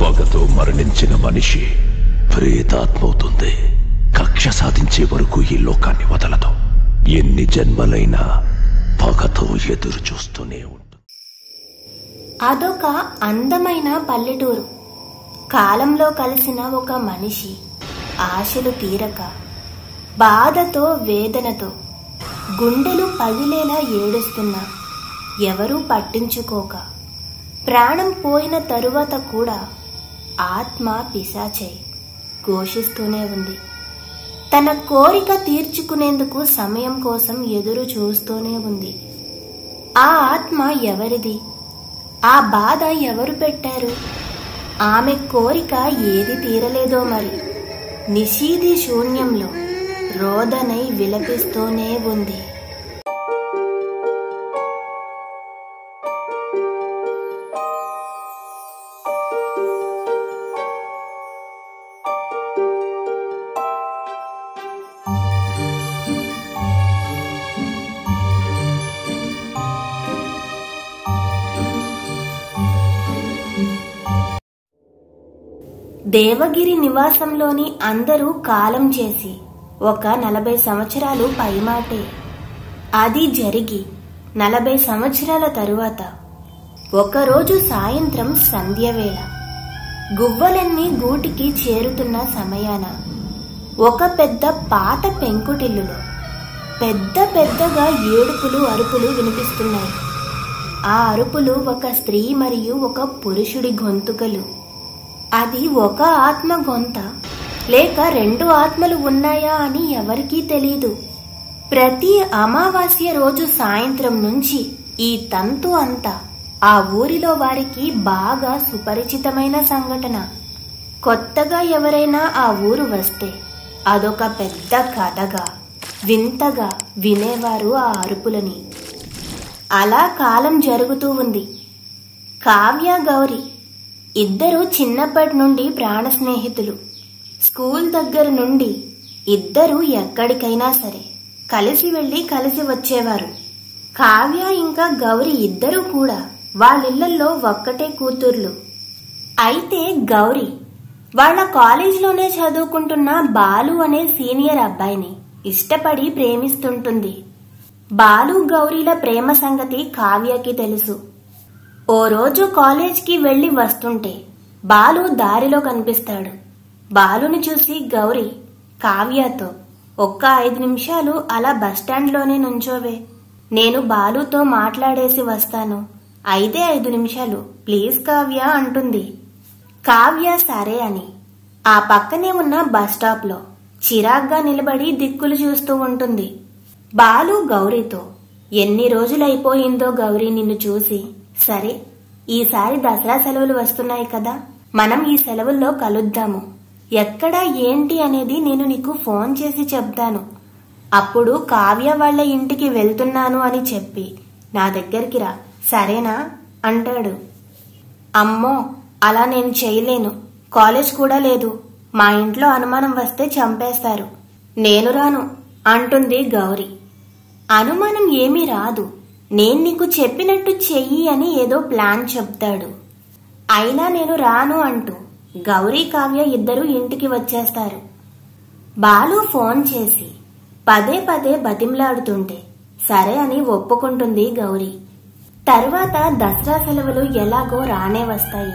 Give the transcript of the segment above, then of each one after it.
పగతో మరణించిన మనిషి ప్రేతాత్మవుతుంది కక్ష సాధించే వరకు ఈ లోకాన్ని వదలదు ఎన్ని జన్మలైనా పగతో ఎదురు చూస్తూనే ఉంటుంది అదొక అందమైన పల్లెటూరు కాలంలో కలిసిన ఒక మనిషి ఆశలు తీరక బాధతో వేదనతో గుండెలు పగిలేలా ఏడుస్తున్నా ఎవరూ పట్టించుకోక ప్రాణం పోయిన తరువాత కూడా ఆత్మ పిశాచై ఘోషిస్తూనే ఉంది తన కోరిక తీర్చుకునేందుకు సమయం కోసం ఎదురు చూస్తూనే ఉంది ఆ ఆత్మ ఎవరిది ఆ బాధ ఎవరు పెట్టారు ఆమె కోరిక ఏది తీరలేదో మరి నిషీది శూన్యంలో రోదనై విలపిస్తూనే ఉంది దేవగిరి నివాసంలోని అందరూ కాలం చేసి ఒక నలభై సంవత్సరాలు పైమాటే అది జరిగి నలభై సంవత్సరాల తరువాత ఒకరోజు సాయంత్రం సంధ్యవేళ గువ్వలన్నీ గూటికి చేరుతున్న సమయాన ఒక పెద్ద పాత పెంకుటిల్లులో పెద్ద పెద్దగా ఏడుపులు అరుపులు వినిపిస్తున్నాయి ఆ అరుపులు ఒక స్త్రీ మరియు ఒక పురుషుడి గొంతుకలు అది ఒక ఆత్మ గొంత లేక రెండు ఆత్మలు ఉన్నాయా అని ఎవరికీ తెలీదు ప్రతి అమావాస్య రోజు సాయంత్రం నుంచి ఈ తంతు అంతా ఆ ఊరిలో వారికి బాగా సుపరిచితమైన సంఘటన కొత్తగా ఎవరైనా ఆ ఊరు వస్తే అదొక పెద్ద కథగా వింతగా వినేవారు ఆ అరుపులని అలా కాలం జరుగుతూ ఉంది కావ్య గౌరి ఇద్దరు చిన్నప్పటి నుండి ప్రాణ స్నేహితులు స్కూల్ దగ్గర నుండి ఇద్దరు ఎక్కడికైనా సరే కలిసి వెళ్లి కలిసి వచ్చేవారు కావ్య ఇంకా గౌరి ఇద్దరు కూడా వాళ్ళిళ్లలో ఒక్కటే కూతుర్లు అయితే గౌరి వాళ్ళ కాలేజీలోనే చదువుకుంటున్న బాలు అనే సీనియర్ అబ్బాయిని ఇష్టపడి ప్రేమిస్తుంటుంది బాలు గౌరీల ప్రేమ సంగతి కావ్యకి తెలుసు ఓ రోజు కాలేజ్కి వెళ్లి వస్తుంటే బాలు దారిలో కనిపిస్తాడు బాలుని చూసి గౌరీ కావ్యతో ఒక్క ఐదు నిమిషాలు అలా బస్టాండ్లోనే నుంచోవే నేను బాలుతో మాట్లాడేసి వస్తాను ఐదే ఐదు నిమిషాలు ప్లీజ్ కావ్య అంటుంది కావ్య సరే అని ఆ పక్కనే ఉన్న బస్ స్టాప్లో చిరాగ్గా నిలబడి దిక్కులు చూస్తూ ఉంటుంది బాలు గౌరీతో ఎన్ని రోజులైపోయిందో గౌరీ నిన్ను చూసి సరే ఈసారి దసరా సెలవులు వస్తున్నాయి కదా మనం ఈ సెలవుల్లో కలుద్దాము ఎక్కడ ఏంటి అనేది నేను నీకు ఫోన్ చేసి చెప్తాను అప్పుడు కావ్య వాళ్ళ ఇంటికి వెళ్తున్నాను అని చెప్పి నా దగ్గరికి రా సరేనా అంటాడు అమ్మో అలా నేను చేయలేను కాలేజ్ కూడా లేదు మా ఇంట్లో అనుమానం వస్తే చంపేస్తారు నేను రాను అంటుంది గౌరీ అనుమానం ఏమీ రాదు నేను నీకు చెప్పినట్టు చెయ్యి అని ఏదో ప్లాన్ చెప్తాడు అయినా నేను రాను అంటూ గౌరీ కావ్య ఇద్దరు ఇంటికి వచ్చేస్తారు బాలు ఫోన్ చేసి పదే పదే బతిమలాడుతుంటే సరే అని ఒప్పుకుంటుంది గౌరీ తర్వాత దసరా సెలవులు ఎలాగో రానే వస్తాయి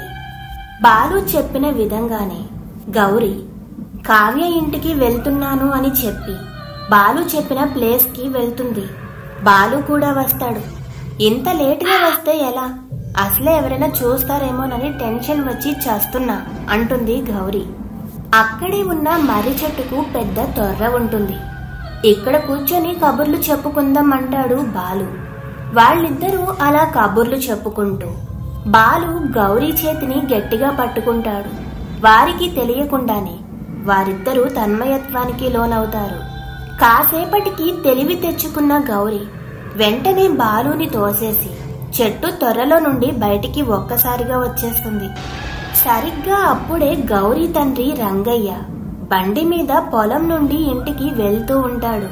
బాలు చెప్పిన విధంగానే గౌరీ కావ్య ఇంటికి వెళ్తున్నాను అని చెప్పి బాలు చెప్పిన ప్లేస్కి వెళ్తుంది బాలు కూడా వస్తాడు ఇంత లేటుగా వస్తే ఎలా అసలే ఎవరైనా చూస్తారేమోనని టెన్షన్ వచ్చి చేస్తున్నా అంటుంది గౌరీ అక్కడే ఉన్న మర్రి చెట్టుకు పెద్ద తొర్ర ఉంటుంది ఇక్కడ కూర్చొని కబుర్లు చెప్పుకుందాం అంటాడు బాలు వాళ్ళిద్దరూ అలా కబుర్లు చెప్పుకుంటూ బాలు గౌరీ చేతిని గట్టిగా పట్టుకుంటాడు వారికి తెలియకుండానే వారిద్దరూ తన్మయత్వానికి లోనవుతారు కాసేపటికి తెలివి తెచ్చుకున్న గౌరీ వెంటనే బాలుని తోసేసి చెట్టు త్వరలో నుండి బయటికి ఒక్కసారిగా వచ్చేస్తుంది సరిగ్గా అప్పుడే గౌరీ తండ్రి రంగయ్య బండి మీద పొలం నుండి ఇంటికి వెళ్తూ ఉంటాడు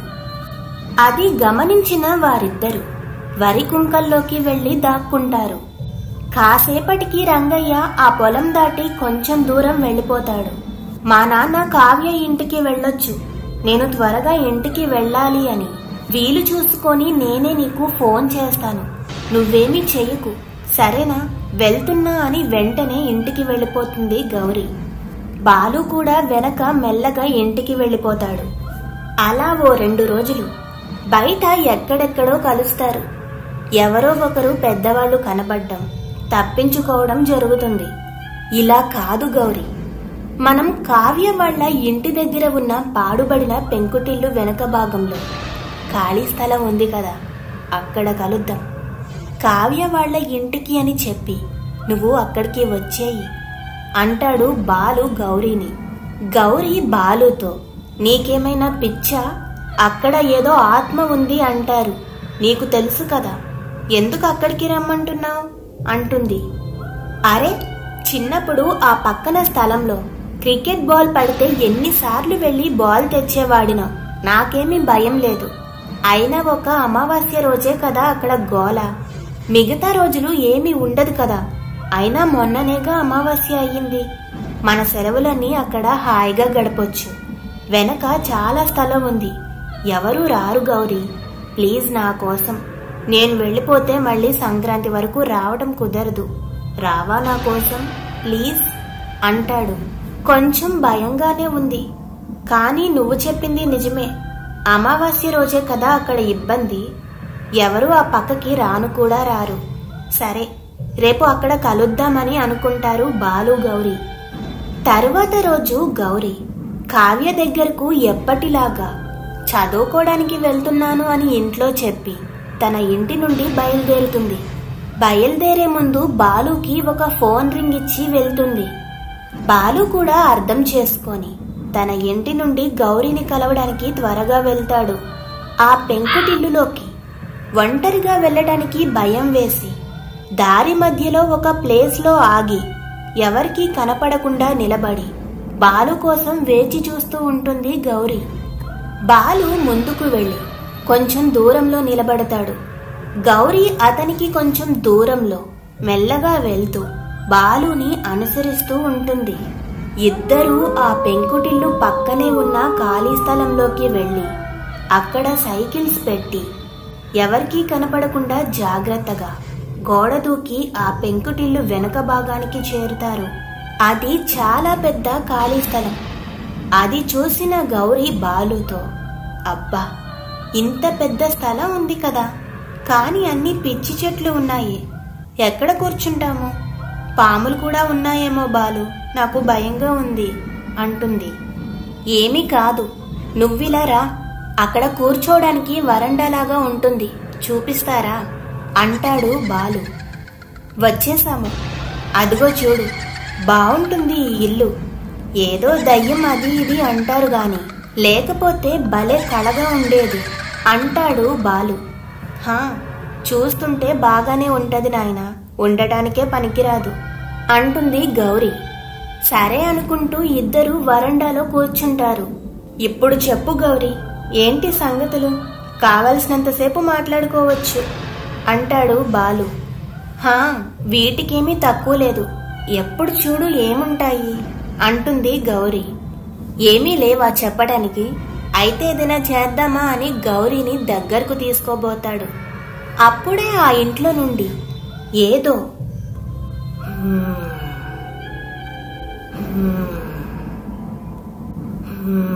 అది గమనించిన వారిద్దరూ వరి కుంకల్లోకి వెళ్లి దాక్కుంటారు కాసేపటికి రంగయ్య ఆ పొలం దాటి కొంచెం దూరం వెళ్ళిపోతాడు మా నాన్న కావ్య ఇంటికి వెళ్ళొచ్చు నేను త్వరగా ఇంటికి వెళ్ళాలి అని వీలు చూసుకొని నేనే నీకు ఫోన్ చేస్తాను నువ్వేమీ చెయ్యకు సరేనా వెళ్తున్నా అని వెంటనే ఇంటికి వెళ్ళిపోతుంది గౌరీ బాలు కూడా వెనక మెల్లగా ఇంటికి వెళ్ళిపోతాడు అలా ఓ రెండు రోజులు బయట ఎక్కడెక్కడో కలుస్తారు ఎవరో ఒకరు పెద్దవాళ్ళు కనబడ్డం తప్పించుకోవడం జరుగుతుంది ఇలా కాదు గౌరీ మనం కావ్య వాళ్ళ ఇంటి దగ్గర ఉన్న పాడుబడిన పెంకుటిల్లు వెనక భాగంలో ఖాళీ స్థలం ఉంది కదా అక్కడ కలుద్దాం కావ్య వాళ్ళ ఇంటికి అని చెప్పి నువ్వు అక్కడికి వచ్చేయి అంటాడు బాలు గౌరీని గౌరీ బాలుతో నీకేమైనా పిచ్చా అక్కడ ఏదో ఆత్మ ఉంది అంటారు నీకు తెలుసు కదా ఎందుకు అక్కడికి రమ్మంటున్నావు అంటుంది అరే చిన్నప్పుడు ఆ పక్కన స్థలంలో క్రికెట్ బాల్ పడితే ఎన్నిసార్లు వెళ్లి బాల్ తెచ్చేవాడినో నాకేమీ భయం లేదు అయినా ఒక అమావాస్య రోజే కదా అక్కడ గోల మిగతా రోజులు ఏమీ ఉండదు కదా అయినా మొన్ననేగా అమావాస్య అయ్యింది మన సెలవులన్నీ అక్కడ హాయిగా గడపొచ్చు వెనక చాలా స్థలం ఉంది ఎవరు రారు గౌరీ ప్లీజ్ నా కోసం నేను వెళ్ళిపోతే మళ్ళీ సంక్రాంతి వరకు రావడం కుదరదు రావా నా కోసం ప్లీజ్ అంటాడు కొంచెం భయంగానే ఉంది కానీ నువ్వు చెప్పింది నిజమే అమావాస్య రోజే కదా అక్కడ ఇబ్బంది ఎవరు ఆ పక్కకి రాను కూడా రారు సరే రేపు అక్కడ కలుద్దామని అనుకుంటారు బాలు గౌరీ తరువాత రోజు గౌరీ కావ్య దగ్గరకు ఎప్పటిలాగా చదువుకోవడానికి వెళ్తున్నాను అని ఇంట్లో చెప్పి తన ఇంటి నుండి బయలుదేరుతుంది బయలుదేరే ముందు బాలుకి ఒక ఫోన్ రింగ్ ఇచ్చి వెళ్తుంది బాలు కూడా అర్థం చేసుకొని తన ఇంటి నుండి గౌరీని కలవడానికి త్వరగా వెళ్తాడు ఆ పెంకుటిల్లులోకి ఒంటరిగా వెళ్ళడానికి భయం వేసి దారి మధ్యలో ఒక ప్లేస్లో ఆగి ఎవరికీ కనపడకుండా నిలబడి బాలు కోసం వేచి చూస్తూ ఉంటుంది గౌరీ బాలు ముందుకు వెళ్ళి కొంచెం దూరంలో నిలబడతాడు గౌరీ అతనికి కొంచెం దూరంలో మెల్లగా వెళ్తూ బాలుని అనుసరిస్తూ ఉంటుంది ఇద్దరూ ఆ పెంకుటిల్లు పక్కనే ఉన్న ఖాళీ స్థలంలోకి వెళ్ళి అక్కడ సైకిల్స్ పెట్టి ఎవరికీ కనపడకుండా జాగ్రత్తగా గోడ దూకి ఆ పెంకుటిల్లు వెనుక భాగానికి చేరుతారు అది చాలా పెద్ద ఖాళీ స్థలం అది చూసిన గౌరీ బాలుతో అబ్బా ఇంత పెద్ద స్థలం ఉంది కదా కాని అన్ని పిచ్చి చెట్లు ఉన్నాయి ఎక్కడ కూర్చుంటాము పాములు కూడా ఉన్నాయేమో బాలు నాకు భయంగా ఉంది అంటుంది ఏమీ కాదు నువ్విలా రా అక్కడ కూర్చోడానికి వరండాలాగా ఉంటుంది చూపిస్తారా అంటాడు బాలు వచ్చేసాము అదిగో చూడు బావుంటుంది ఈ ఇల్లు ఏదో దయ్యం అది ఇది అంటారు గాని లేకపోతే భలే కళగా ఉండేది అంటాడు బాలు హా చూస్తుంటే బాగానే ఉంటది నాయన ఉండటానికే పనికిరాదు అంటుంది గౌరీ సరే అనుకుంటూ ఇద్దరు వరండాలో కూర్చుంటారు ఇప్పుడు చెప్పు గౌరీ ఏంటి సంగతులు కావలసినంతసేపు మాట్లాడుకోవచ్చు అంటాడు బాలు హా వీటికేమీ తక్కువ లేదు ఎప్పుడు చూడు ఏముంటాయి అంటుంది గౌరీ ఏమీ లేవా చెప్పడానికి అయితే ఏదైనా చేద్దామా అని గౌరీని దగ్గరకు తీసుకోబోతాడు అప్పుడే ఆ ఇంట్లో నుండి ఏదో "హ్మ్, హ్మ్, హ్మ్,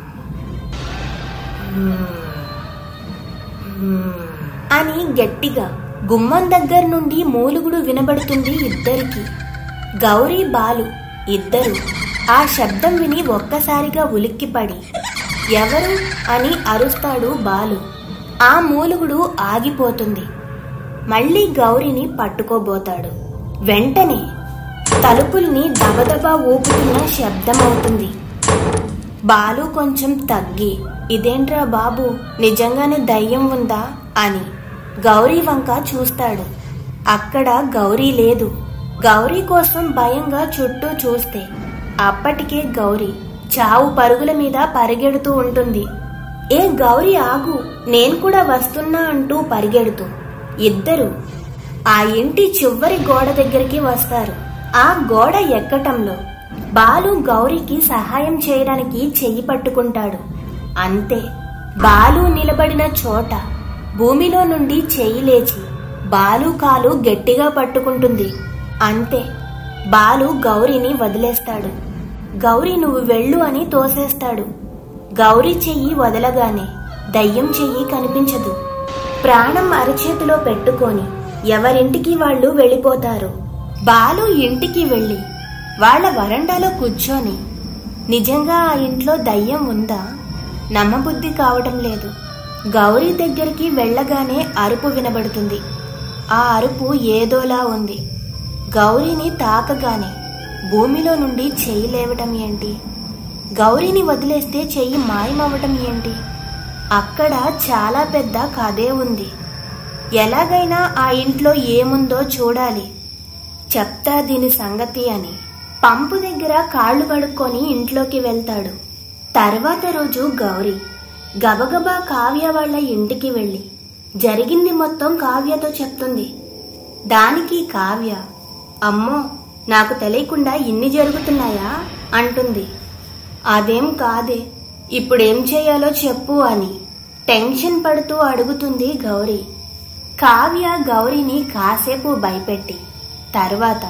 హ్మ్, హ్మ్" అని గట్టిగా గుమ్మం దగ్గర నుండి మూలుగుడు వినబడుతుంది ఇద్దరికి గౌరీ బాలు ఇద్దరు ఆ శబ్దం విని ఒక్కసారిగా ఉలిక్కిపడి ఎవరు అని అరుస్తాడు బాలు ఆ మూలుగుడు ఆగిపోతుంది మళ్ళీ గౌరిని పట్టుకోబోతాడు వెంటనే తలుపుల్ని దబదబా ఊపుతున్న శబ్దమవుతుంది బాలు కొంచెం తగ్గి ఇదేంట్రా బాబు నిజంగానే దయ్యం ఉందా అని గౌరీ వంక చూస్తాడు అక్కడ గౌరీ లేదు గౌరీ కోసం భయంగా చుట్టూ చూస్తే అప్పటికే గౌరీ చావు పరుగుల మీద పరిగెడుతూ ఉంటుంది ఏ గౌరీ ఆగు నేను కూడా వస్తున్నా అంటూ పరిగెడుతూ ఇద్దరు ఆ ఇంటి చివరి గోడ దగ్గరికి వస్తారు ఆ గోడ ఎక్కటంలో బాలు గౌరికి సహాయం చేయడానికి చెయ్యి పట్టుకుంటాడు అంతే బాలు నిలబడిన చోట భూమిలో నుండి చెయ్యి లేచి బాలు కాలు గట్టిగా పట్టుకుంటుంది అంతే బాలు గౌరిని వదిలేస్తాడు గౌరి నువ్వు వెళ్ళు అని తోసేస్తాడు గౌరి చెయ్యి వదలగానే దయ్యం చెయ్యి కనిపించదు ప్రాణం అరచేతిలో పెట్టుకొని ఎవరింటికి వాళ్ళు వెళ్ళిపోతారు బాలు ఇంటికి వెళ్ళి వాళ్ళ వరండాలో కూర్చొని నిజంగా ఆ ఇంట్లో దయ్యం ఉందా నమ్మబుద్ధి కావటం లేదు గౌరీ దగ్గరికి వెళ్ళగానే అరుపు వినబడుతుంది ఆ అరుపు ఏదోలా ఉంది గౌరీని తాకగానే భూమిలో నుండి చెయ్యి లేవటం ఏంటి గౌరీని వదిలేస్తే చెయ్యి మాయమవ్వటం ఏంటి అక్కడ చాలా పెద్ద కథే ఉంది ఎలాగైనా ఆ ఇంట్లో ఏముందో చూడాలి చెప్తా దీని సంగతి అని పంపు దగ్గర కాళ్ళు కడుక్కొని ఇంట్లోకి వెళ్తాడు తర్వాత రోజు గౌరీ గబగబా కావ్య వాళ్ళ ఇంటికి వెళ్ళి జరిగింది మొత్తం కావ్యతో చెప్తుంది దానికి కావ్య అమ్మో నాకు తెలియకుండా ఇన్ని జరుగుతున్నాయా అంటుంది అదేం కాదే ఇప్పుడేం చేయాలో చెప్పు అని టెన్షన్ పడుతూ అడుగుతుంది గౌరీ కావ్య గౌరీని కాసేపు భయపెట్టి తర్వాత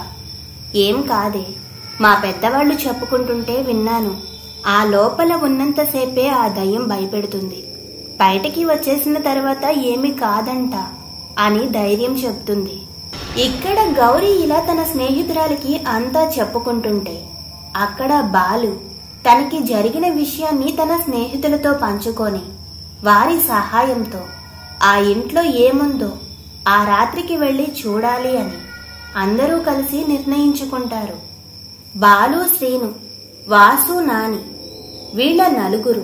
ఏం కాదే మా పెద్దవాళ్ళు చెప్పుకుంటుంటే విన్నాను ఆ లోపల ఉన్నంతసేపే ఆ దయ్యం భయపెడుతుంది బయటికి వచ్చేసిన తర్వాత ఏమీ కాదంట అని ధైర్యం చెప్తుంది ఇక్కడ గౌరీ ఇలా తన స్నేహితురాలికి అంతా చెప్పుకుంటుంటే అక్కడ బాలు తనకి జరిగిన విషయాన్ని తన స్నేహితులతో పంచుకొని వారి సహాయంతో ఆ ఇంట్లో ఏముందో ఆ రాత్రికి వెళ్లి చూడాలి అని అందరూ కలిసి నిర్ణయించుకుంటారు బాలు శ్రీను వాసు నాని వీళ్ళ నలుగురు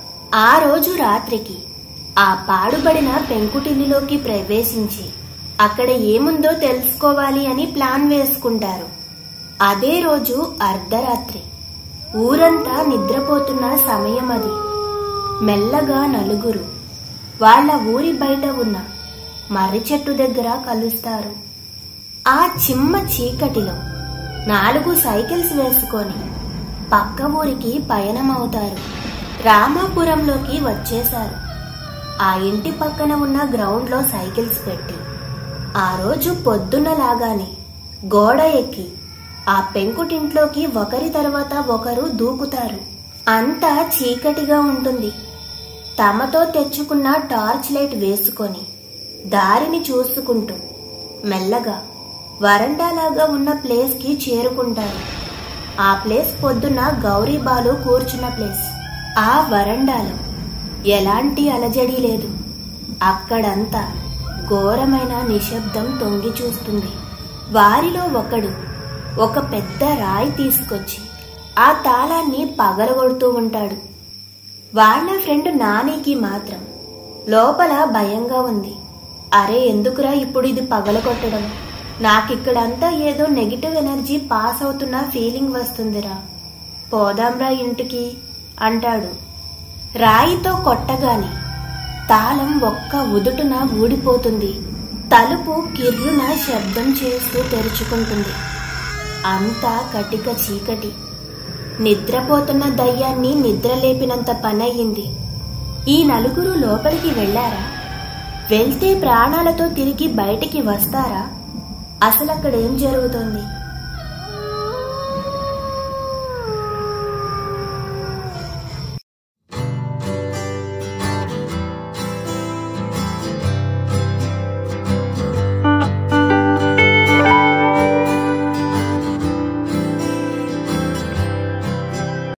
ఆ రోజు రాత్రికి ఆ పాడుబడిన పెంకుటిల్లులోకి ప్రవేశించి అక్కడ ఏముందో తెలుసుకోవాలి అని ప్లాన్ వేసుకుంటారు అదే రోజు అర్ధరాత్రి ఊరంతా నిద్రపోతున్న సమయం అది మెల్లగా నలుగురు వాళ్ళ ఊరి బయట ఉన్న మర్రి చెట్టు దగ్గర కలుస్తారు ఆ చిమ్మ చీకటిలో నాలుగు సైకిల్స్ వేసుకొని పక్క ఊరికి పయనమవుతారు రామాపురంలోకి వచ్చేశారు ఆ ఇంటి పక్కన ఉన్న గ్రౌండ్లో సైకిల్స్ పెట్టి ఆ రోజు పొద్దున్న లాగానే గోడ ఎక్కి ఆ పెంకుటింట్లోకి ఒకరి తర్వాత ఒకరు దూకుతారు అంతా చీకటిగా ఉంటుంది తమతో తెచ్చుకున్న టార్చ్ లైట్ వేసుకొని దారిని చూసుకుంటూ మెల్లగా వరండాలాగా ఉన్న ప్లేస్ కి చేరుకుంటారు ఆ ప్లేస్ పొద్దున గౌరీ బాలు కూర్చున్న ప్లేస్ ఆ వరండాలో ఎలాంటి అలజడి లేదు అక్కడంతా ఘోరమైన నిశ్శబ్దం తొంగి చూస్తుంది వారిలో ఒకడు ఒక పెద్ద రాయి తీసుకొచ్చి ఆ తాళాన్ని పగలగొడుతూ ఉంటాడు వాళ్ళ ఫ్రెండ్ నానికి మాత్రం లోపల భయంగా ఉంది అరే ఎందుకురా ఇప్పుడు ఇది పగలగొట్టడం నాకిక్కడంతా ఏదో నెగిటివ్ ఎనర్జీ పాస్ అవుతున్న ఫీలింగ్ వస్తుందిరా పోదాంరా ఇంటికి అంటాడు రాయితో కొట్టగానే తాళం ఒక్క ఉదుటున ఊడిపోతుంది తలుపు కిర్రున శబ్దం చేస్తూ తెరుచుకుంటుంది అంతా కటిక చీకటి నిద్రపోతున్న దయ్యాన్ని నిద్రలేపినంత పనయ్యింది ఈ నలుగురు లోపలికి వెళ్లారా వెళ్తే ప్రాణాలతో తిరిగి బయటికి వస్తారా అసలక్కడేం జరుగుతోంది